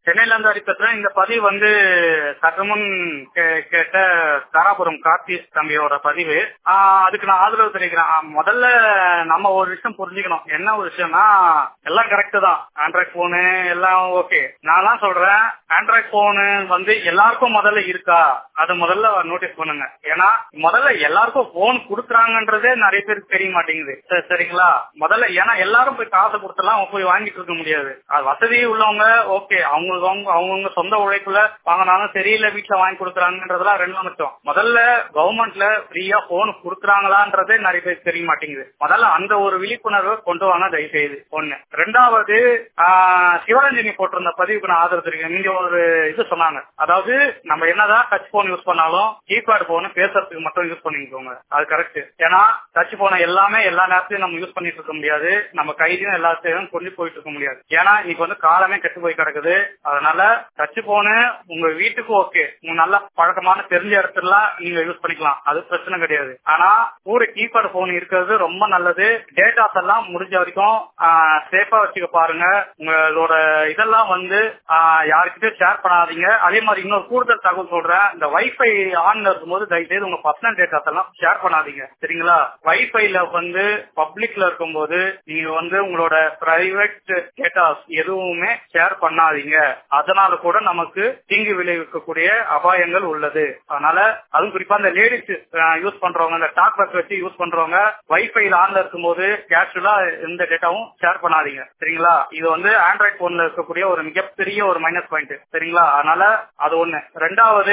சென்னையில இருந்து அடிப்பேன் இந்த பதிவு வந்து சற்றுமுன் கே- கேட்ட தாராபுரம் கார்த்தி தம்பியோட பதிவு ஆஹ் அதுக்கு நான் ஆதரவு தெரிவிக்கிறேன் ஆஹ் முதல்ல நம்ம ஒரு விஷயம் புரிஞ்சுக்கணும் என்ன ஒரு விஷயம்னா எல்லாம் கரெக்ட் தான் ஆண்ட்ராய்ட் போனு எல்லாம் ஓகே நான் சொல்றேன் ஆண்ட்ராய்ட் போனு வந்து எல்லாருக்கும் முதல்ல இருக்கா அது முதல்ல நோட்டீஸ் பண்ணுங்க ஏன்னா முதல்ல எல்லாருக்கும் போன் கொடுக்குறாங்கன்றதே நிறைய பேருக்கு தெரிய மாட்டேங்குது சரி, சரிங்களா முதல்ல ஏன்னா எல்லாரும் போய் காசு கொடுத்தெல்லாம் போய் வாங்கிட்டு இருக்க முடியாது அது வசதி உள்ளவங்க ஓகே அவங்க அவங்க அவங்கவுங்க சொந்த உழைப்புல வாங்கினாலும் சரியில்லை வீட்டுல வாங்கி கொடுக்குறாங்கன்றதெல்லாம் ரெண்டு நிமிஷம் முதல்ல கவர்மெண்ட்ல ஃப்ரீயா போன் கொடுக்குறாங்களான்றதே நிறைய பேருக்கு தெரிய மாட்டேங்குது முதல்ல அந்த ஒரு விழிப்புணர்வை கொண்டு வாங்க தயவு செய்து ஒண்ணு ரெண்டாவது ஆஹ், சிவரஞ்சனி போட்டிருந்த பதிவுக்கு நான் ஆதரவு தெரிவிக்கிறேன் நீங்க ஒரு இது சொன்னாங்க அதாவது நம்ம என்னதான் டச் போன் யூஸ் பண்ணாலும் கீபேட் போன் பேசுறதுக்கு மட்டும் யூஸ் பண்ணிக்கோங்க அது கரெக்ட் ஏன்னா டச் போனை எல்லாமே எல்லா நேரத்தையும் நம்ம யூஸ் பண்ணிட்டு இருக்க முடியாது நம்ம கையிலயும் எல்லாத்தையும் கொண்டு போயிட்டு இருக்க முடியாது ஏன்னா இன்னைக்கு வந்து காலமே கெட்டு போய் கிடக்குது அதனால டச் போனு உங்க வீட்டுக்கு ஓகே உங்க நல்ல பழக்கமான தெரிஞ்ச இடத்துலாம் நீங்க யூஸ் பண்ணிக்கலாம் அது பிரச்சனை கிடையாது ஆனா ஒரு கீபேட் போன் இருக்கிறது ரொம்ப நல்லது டேட்டாஸ் எல்லாம் முடிஞ்ச வரைக்கும் சேஃபா வச்சுக்க பாருங்க உங்களோட இதெல்லாம் வந்து ஆஹ், யாருக்கிட்டயும் ஷேர் பண்ணாதீங்க அதே மாதிரி இன்னொரு கூடுதல் தகவல் சொல்றேன் இந்த வைஃபை ஆன்ல இருக்கும்போது தயவு செய்து உங்க பர்சனல் டேட்டாஸ் எல்லாம் ஷேர் பண்ணாதீங்க சரிங்களா வைஃபைல வந்து பப்ளிக்ல இருக்கும்போது நீங்க வந்து உங்களோட பிரைவேட் டேட்டாஸ் எதுவுமே ஷேர் பண்ணாதீங்க அதனால கூட நமக்கு தீங்கு விளைவிக்கக்கூடிய அபாயங்கள் உள்ளது அதனால அதுவும் குறிப்பா இந்த லேடிஸ் யூஸ் பண்றவங்க இந்த டாக் பஸ் வச்சு யூஸ் பண்றவங்க வைஃபைல ஆன்ல இருக்கும்போது கேஷுவலா எந்த டேட்டாவும் ஷேர் பண்ணாதீங்க சரிங்களா இது வந்து ஆண்ட்ராய்ட் போன்ல இருக்கக்கூடிய ஒரு மிகப்பெரிய ஒரு மைனஸ் பாயிண்ட் சரிங்களா அதனால அது ஒண்ணு ரெண்டாவது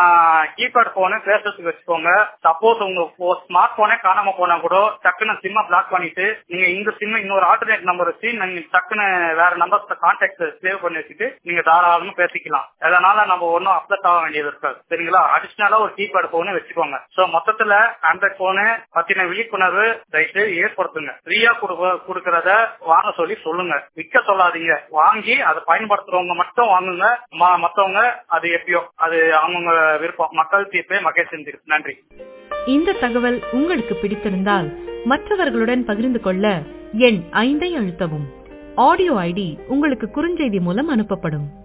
கீபேட் போனு பேசுறதுக்கு வச்சுக்கோங்க சப்போஸ் உங்க ஸ்மார்ட் போனே காணாம போனா கூட டக்குன்னு சிம்ம பிளாக் பண்ணிட்டு நீங்க இந்த சிம் இன்னொரு ஆல்டர்னேட் நம்பர் வச்சு நீங்க டக்குன்னு வேற நம்பர்ஸ் கான்டாக்ட் சேவ் பண்ணி வச்சுட்டு நீங்க தாராளமா பேசிக்கலாம் அதனால நம்ம ஒன்னும் அப்செட் ஆக வேண்டியது இருக்காது சரிங்களா அடிஷனலா ஒரு கீபேட் போனு வச்சுக்கோங்க சோ மொத்தத்துல ஆண்ட்ராய்ட் போனு பத்தின விழிப்புணர்வு தயவுசெய்து ஏற்படுத்துங்க ஃப்ரீயா கொடுக்கறத வாங்க சொல்லி சொல்லுங்க விற்க சொல்லாதீங்க வாங்கி அதை பயன்படுத்துறவங்க மட்டும் வாங்குங்க ம- மத்தவங்க அது எப்பயோ அது அவங்கவுங்க விருப்பம் மக்கள் தீர்ப்பே மகே செஞ்சு நன்றி இந்த தகவல் உங்களுக்கு பிடித்திருந்தால் மற்றவர்களுடன் பகிர்ந்து கொள்ள எண் ஐந்தை அழுத்தவும் ஆடியோ ஐடி உங்களுக்கு குறுஞ்செய்தி மூலம் அனுப்பப்படும்